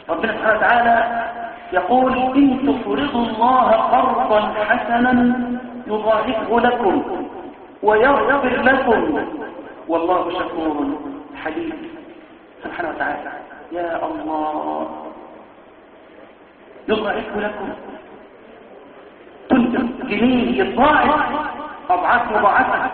ربنا سبحانه وتعالى يقول إن تقرضوا الله قرضا حسنا يضاعفه لكم ويغفر لكم والله شكور حليم سبحانه وتعالى يا الله يضاعفه لكم كنتم جنيه يضاعف أضعاف مضاعفة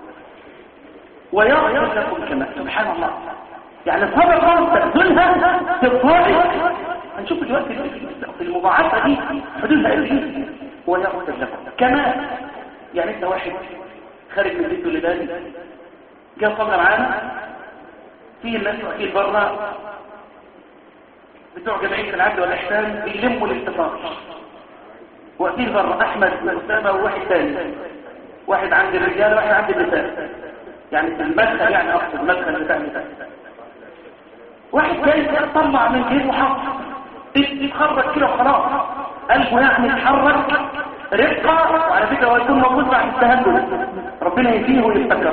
ويغفر لكم كما سبحان الله يعني صدقة تبذلها تضاعف هنشوف دلوقتي في المضاعفة دي حدودها ايه ويغفر لكم كما يعني انت واحد خارج من بيته لبالي جاء صلى معانا في الناس واقفين بره بتوع جمعيه العدل والاحسان بيلموا الاتفاق واقفين بره احمد واسامه وواحد ثاني واحد عند الرجال وواحد عند النساء يعني في المدخل يعني اقصد المدخل بتاع النساء واحد جاي طلع من جيبه حق يتخرج كده وخلاص قلبه يعني يتحرك رقة وعلى فكرة هو يكون موجود مع التهدد ربنا يهديه ويفتكر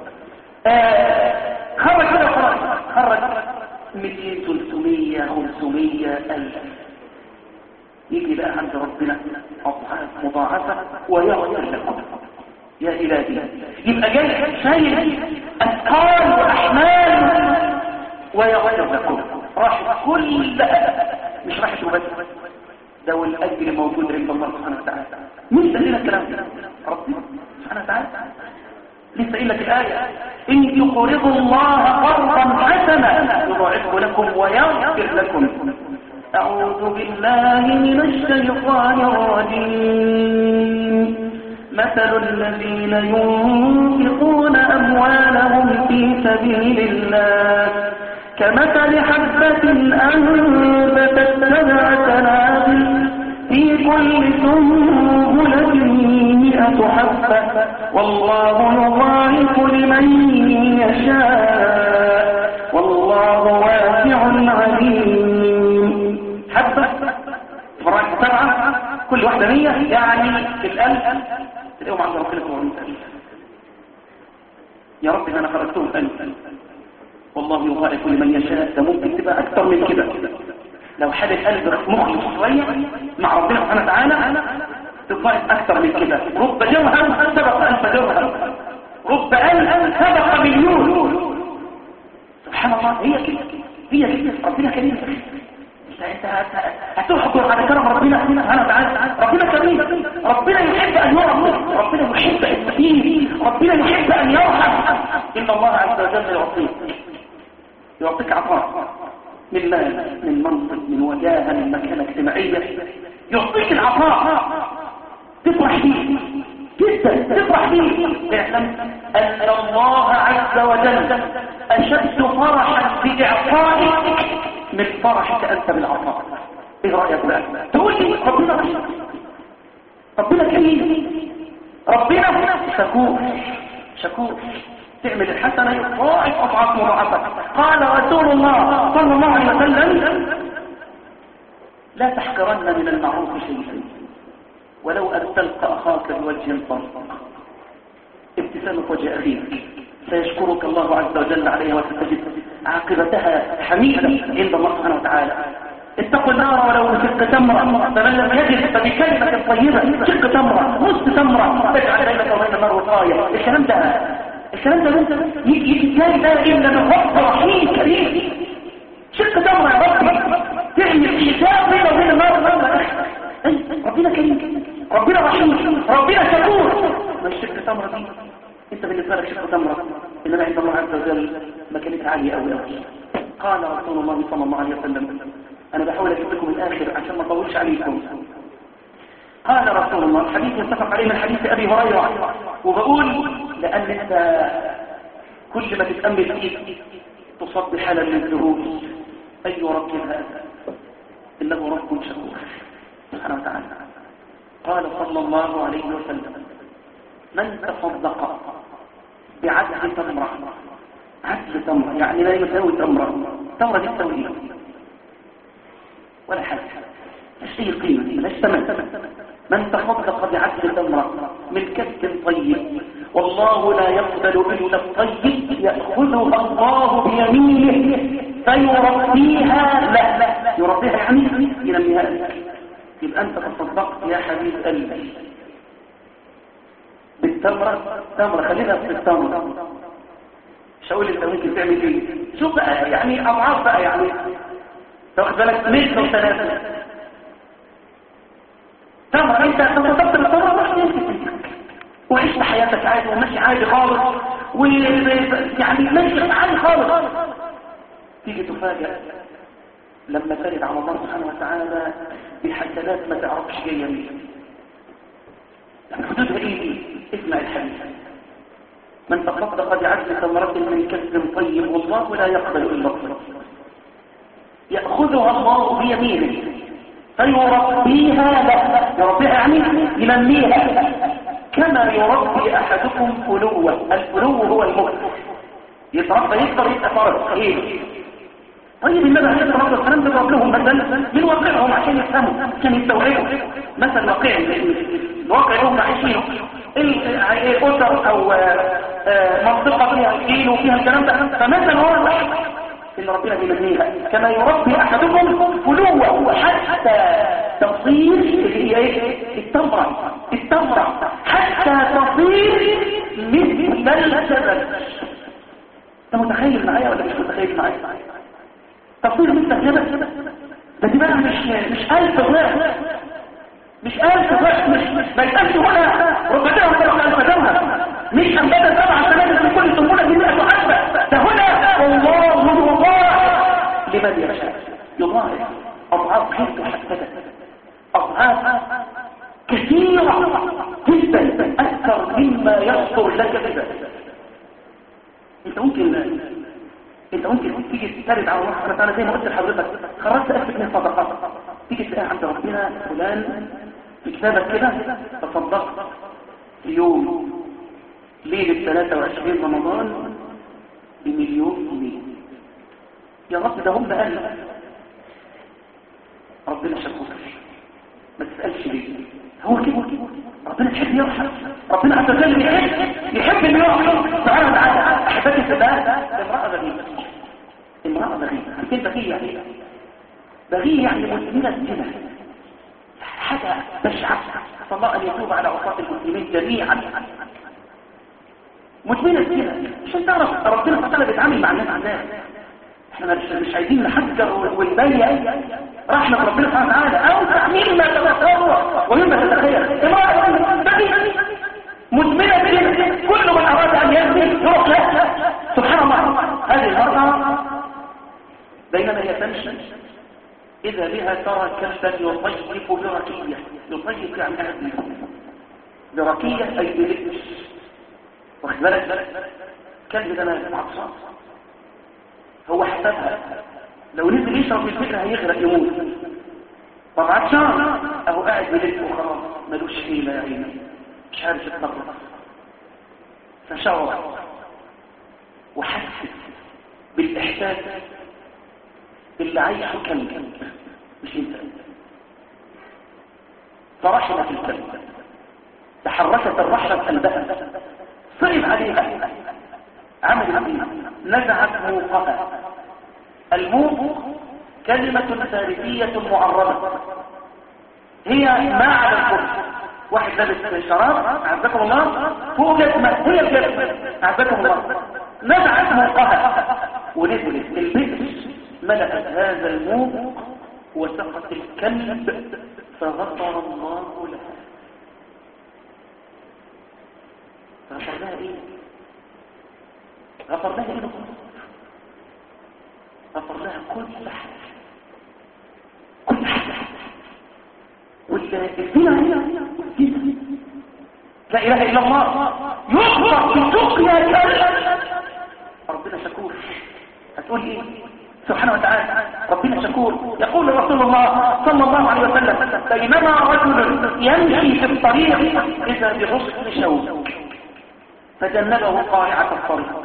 آه خرج كده وخلاص خرج 200 300 500 ألف يجي بقى عند ربنا أضعاف مضاعفة ويغفر لكم يا إلهي يبقى جاي شايل أثقال وأحمال ويغفر لكم راح كل مش راح بس ده والأجر موجود عند الله سبحانه وتعالى مين قال لنا الكلام ده ربنا سبحانه وتعالى لسه قايل لك الآية إن يقرضوا الله قرضا حسنا يضاعفه لكم ويغفر لكم أعوذ بالله من الشيطان الرجيم مثل الذين ينفقون أموالهم في سبيل الله كمثل حبة أنبتت سبع سنابل في كل سنبلة مئة حبة والله يضاعف لمن يشاء والله واسع عليم حبة فرائح سبعة كل واحدة مية يعني في الألف اليوم عند ربنا سبحانه يا رب أنا خرجتهم ألف والله يضاعف لمن يشاء ده ممكن تبقى أكثر من كده لو حد القلب مخلص شوية مع ربنا سبحانه وتعالى تضاعف أكثر من كده رب درهم سبق ألف درهم رب ألف سبق مليون سبحان الله هي كده هي كده ربنا كريم انت هتحضر على كرم ربنا سبحانه وتعالى ربنا كريم ربنا يحب ان يرحم ربنا يحب السبيل ربنا يحب ان يرحم ان الله عز وجل يعطيك يعطيك عطاء من مال من منصب من وجاهه من مكانه اجتماعيه يعطيك العطاء تفرح فيه جدا تفرح فيه اعلم ان الله عز وجل اشد فرحا باعطائك من فرحك انت بالعطاء ايه رايك بقى تقول لي ربنا رحيم ربنا كريم ربنا شكور شكور تعمل الحسنة يضاعف أضعاف مضاعفة قال رسول الله صلى الله عليه وسلم لا تحقرن من المعروف شيئا ولو أن تلقى أخاك بوجه طلق ابتسامة وجه أخيك سيشكرك الله عز وجل عليها وستجد عاقبتها حميدة عند الله سبحانه وتعالى اتقوا النار ولو شق تمرة فمن لم يجد فبكلمة طيبة شق تمرة نص تمرة تجعل بينك وبين النار وقاية الكلام ده الكلام ده انت يجي ازاي ده الا من رب رحيم كريم شق تمرة يا رب تعمل حساب بينه وبين النار ربنا كريم ربنا رحيم ربنا شكور ما الشق تمرة دي انت بالنسبة لك شق تمرة انما عند الله عز وجل مكانتها عالية قوي قوي قال رسول الله صلى الله عليه وسلم انا بحاول اجيب لكم الاخر عشان ما اطولش عليكم قال رسول الله حديث متفق عليه من حديث ابي هريره وبقول لان انت كل ما تتامل فيه تصب حالا من الذهول اي رب هذا انه رب شكور سبحانه وتعالى قال صلى الله عليه وسلم من تصدق بعدل تمره عدل تمره يعني لا يساوي تمره تمره دي تساوي ولا حاجه مش اي قيمه ملاش ثمن من تصدق بعدل تمره من كسب طيب والله لا يقبل الا الطيب ياخذها الله بيمينه فيربيها له يربيها يعني ينميها لك يبقى انت تصدقت يا حبيب قلبي بالتمرة تمرة خلينا في التمرة مش هقول انت ممكن تعمل ايه شوف بقى يعني اضعاف بقى يعني تاخد بالك متر وثلاثة تمرة انت تصدقت بالتمرة مش ممكن وعشت حياتك عادي وماشي عادي خالص ويعني ماشي عادي خالص تيجي تفاجأ لما ترد على الله سبحانه وتعالى بحسنات ما تعرفش جايه منين يعني حدودها ايه اسمع الحديث من تصدق بعدل ثمرة من كسب طيب والله لا يقبل الا الطيب ياخذها الله بيمينه فيربيها له يربيها يعني ينميها كما يربي احدكم فلوه الفلو هو المكس يتربى يكبر يبقى فرد ايه طيب النبي عليه الصلاه والسلام بيضرب لهم مثلا من واقعهم عشان يفهموا عشان يستوعبوا مثل واقعي الواقع هم عايشينه الاسر او منطقه فيها الدين وفيها الكلام ده فمثلا واضح ان ربنا بيبنيها كما يربي احدكم فلوه حتى تصير اللي هي ايه التمره التمره حتى تصير مثل الجبل انت متخيل معايا ولا مش متخيل معايا تصوير مثل الجبل ده دي بقى مش مش ألف ضعف مش ألف ضعف مش ما يتقالش هنا ربنا ولا ألف درهم مش أنبدا سبع سنوات من كل سنبلة بمئة حبة ده هنا الله يضاعف لمن يشاء يضاعف أضعاف غير محددة أضعاف كثيرة جدا أكثر مما يخطر لك بذلك انت ممكن انت ممكن تيجي ترد على الله سبحانه وتعالى زي ما قلت لحضرتك خرجت ألف من صدقات تيجي تلاقي عند ربنا فلان في كتابك كده تصدقت في يوم ليلة 23 رمضان بمليون جنيه يا رب ده هم بقال ربنا شكوك ما تسألش ليه هو كده ربنا تحب يرحم ربنا عز وجل يحب يحب ان يرحم سبحانه وتعالى احبتي في الله امرأة بغية امرأة بغية عارفين بغية يعني بغية يعني مسلمة زنا حاجة بشعة فالله ان يتوب على عصاة المسلمين جميعا مدمنة زنا عشان تعرف ربنا سبحانه وتعالى بيتعامل مع الناس مع الناس احنا مش مش عايزين نحجر ونبين رحمة ربنا سبحانه وتعالى اوسع مما تتصور ومما تتخيل امرأة بغي مدمنة زنا كل من اراد ان يزني يروح له سبحان الله هذه المرأة بينما هي تمشي إذا بها ترى كلبا يطيف بركية يطيف يعني أهدي بركية أي بلبس واخد بالك كلب ده ما عطشان هو حسبها لو نزل يشرب من الفكرة هيغرق يموت طب عطشان اهو قاعد بلبس وخلاص ملوش حيلة يا عيني مش عارف يتصرف فشعر وحس بالإحساس اللي عايشه كلب مش انت فرحمت الكلب تحركت الرحلة قلبها صعب عليها عمل ايه نزعت موقها الموق كلمة فارسية معربة هي ما على الكفر واحد لابس شراب عزكم الله فوق جسمه هي الجسم عزكم الله نزعت موقها ونزلت البئر ملأت هذا الموق وسقط الكلب فغفر الله لها غفر لها ايه غفر لها ايه غفر لها كل حاجة كل حاجة والزنا هي لا اله الا الله يغفر بسقيا كلب ربنا شكور هتقول ايه سبحانه وتعالى ربنا شكور يقول رسول الله صلى الله عليه وسلم بينما رجل يمشي في الطريق إذا بغصن شوك فجنبه قارعة الطريق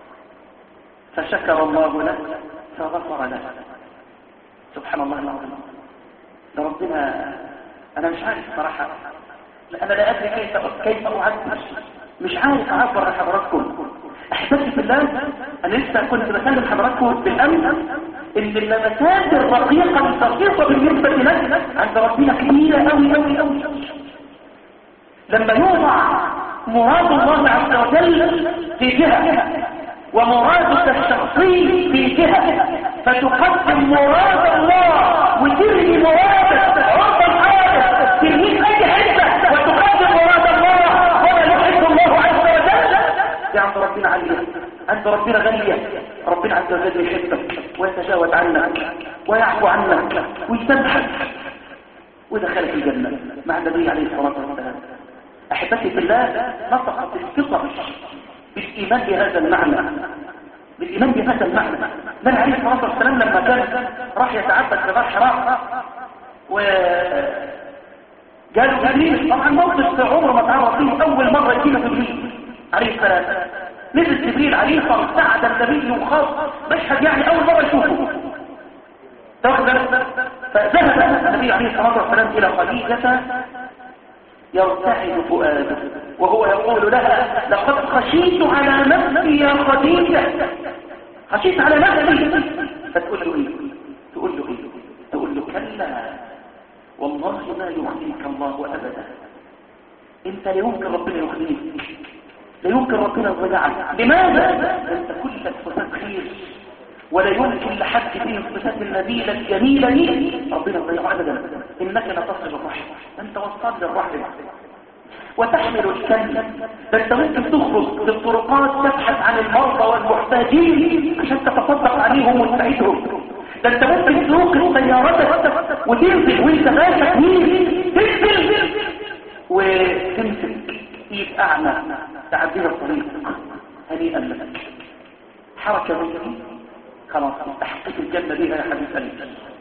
فشكر الله له فغفر له سبحان الله العظيم ده ربنا أنا مش عارف صراحة لا أنا لا أدري كيف كيف أعبر مش عارف أعبر لحضراتكم احبتي في الله انا لسه كنت بكلم حضراتكم بالامس ان اللمسات الرقيقة الدقيقة بالنسبة لك عند ربنا كبيرة قوي قوي قوي لما يوضع مراد الله عز وجل في جهة ومرادك الشخصي في جهة فتقدم مراد الله وترمي مرادك عرض الحاجة ترميه اي حتة وتقدم مراد الله ولا يحب الله عز وجل دي عند ربنا عليا عند ربنا غالية ربنا عز وجل يحبك ويتجاوز عنك ويعفو عنك ويسامحك ودخلك الجنة مع النبي عليه الصلاة والسلام أحبتي في الله نطقت الثقة بالإيمان بهذا المعنى بالإيمان بهذا المعنى من عليه الصلاة والسلام لما كان راح يتعبد في غار حراء و قالوا جبريل طبعا موقف عمره ما تعرض فيه أول مرة يجينا جبريل عليه السلام نزل جبريل عليه فارتعد النبي وخاف مشهد يعني أول مرة يشوفه فذهب النبي عليه الصلاة والسلام إلى خديجة يرتعد فؤاده وهو يقول لها لقد خشيت على نفسي يا خديجة خشيت على نفسي فتقول له ايه تقول له ايه تقول له كلا والله ما يخزيك الله ابدا انت لا يمكن ربنا يخزيك لا يمكن ربنا يضيعك لماذا انت كلك صفات خير ولا يمكن لحد فيه الصفات النبيلة الجميلة دي ربنا يضيعه ابدا انك لا تصل الرحم انت وصلت للرحم وتحمل الكلمة ده انت ممكن تخرج للطرقات تبحث عن المرضى والمحتاجين عشان تتصدق عليهم وتساعدهم ده انت ممكن توقف سيارتك وتنزل وانت ماشي تميل تنزل وتمسك ايد اعمى تعديل الطريق هنيئا لك حركة منك خلاص استحقت الجنة بها يا حبيب قلبي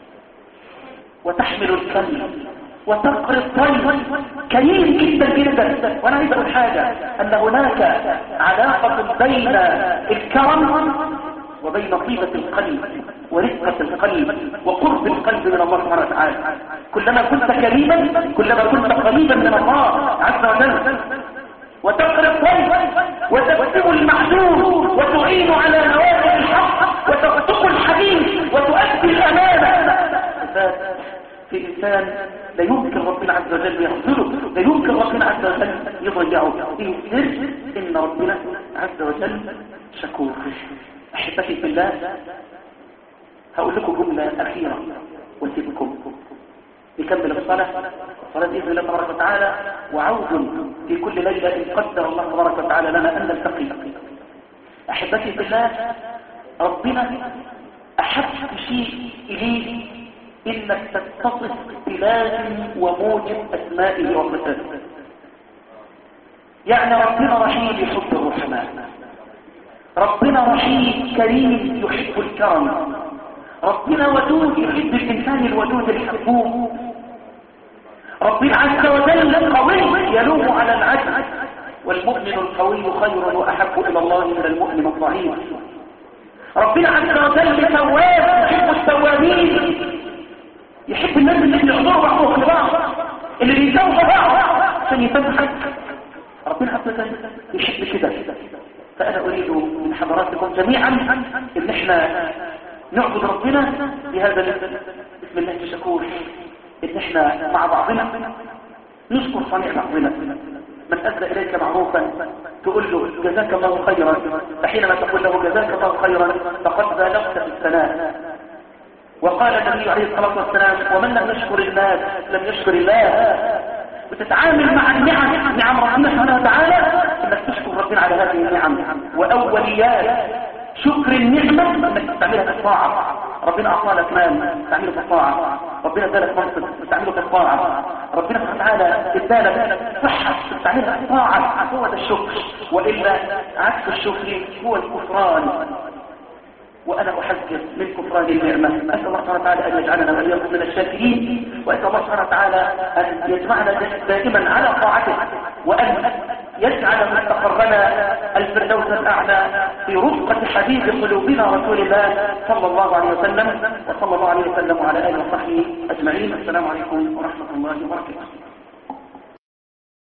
وتحمل الكلمة وتقري الطيب كريم جدا جدا وانا عايز اقول حاجة ان هناك علاقة بين الكرم وبين طيبة القلب ورقة القلب وقرب القلب من الله سبحانه وتعالى كلما كنت كريما كلما كنت قريبا من الله عز وجل وتقري الطيب وتكتب المحزون وتعين على نوائب الحق وتقطق الحديث وتؤدي الامانه في انسان لا يمكن ربنا عز وجل يخذله لا يمكن ربنا عز وجل يضيعه ايه السر ان ربنا عز وجل شكور احبتي في الله هقول لكم جمله اخيره واسيبكم نكمل الصلاه صلاة بإذن الله تبارك وتعالى وعود في كل ليلة إن قدر الله تبارك وتعالى لنا أن نلتقي أحبتي في الله ربنا أحب شيء إليه إنك تتصف بلازم وموجب أسمائه وصفاته يعني ربنا رحيم يحب الرحمن ربنا رحيم كريم يحب الكرم ربنا ودود يحب الإنسان الودود الحبوب ربنا عز وجل قوي يلوم على العجز والمؤمن القوي خير وأحب إلى الله من المؤمن الضعيف ربنا عز وجل تواب يحب التوابين يحب الناس اللي بيحضروا بعضهم لبعض اللي بيساووا بعض عشان يسامحك ربنا عز وجل يحب كده فأنا أريد من حضراتكم جميعا إن احنا نعبد ربنا بهذا بسم الله الشكور ان احنا مع بعضنا نشكر صنيع بعضنا من أدى إليك معروفا تقول له جزاك الله خيرا فحينما تقول له جزاك الله خيرا فقد بالغت في الثناء وقال النبي عليه الصلاة والسلام ومن لم يشكر الناس لم يشكر الله وتتعامل مع النعم نعم ربنا سبحانه وتعالى انك تشكر ربنا على هذه النعم واوليات شكر النعمة انك تستعملها في الطاعة ربنا اعطى لك مال تستعمله في الطاعة ربنا ادالك منصب تستعمله في الطاعة ربنا سبحانه وتعالى ادالك صحة تستعملها في الطاعة هو ده الشكر والا عكس الشكر هو الكفران وأنا أحذر من كفران النعمة أسأل الله سبحانه وتعالى أن يجعلنا وإياكم من الشاكرين وأسأل الله سبحانه وتعالى أن يجمعنا دائما على طاعته وأن يجعل مستقرنا الفردوس الأعلى في رفقة حبيب قلوبنا رسول الله صلى الله عليه وسلم وصلى الله عليه وسلم وعلى آله وصحبه أجمعين السلام عليكم ورحمة الله وبركاته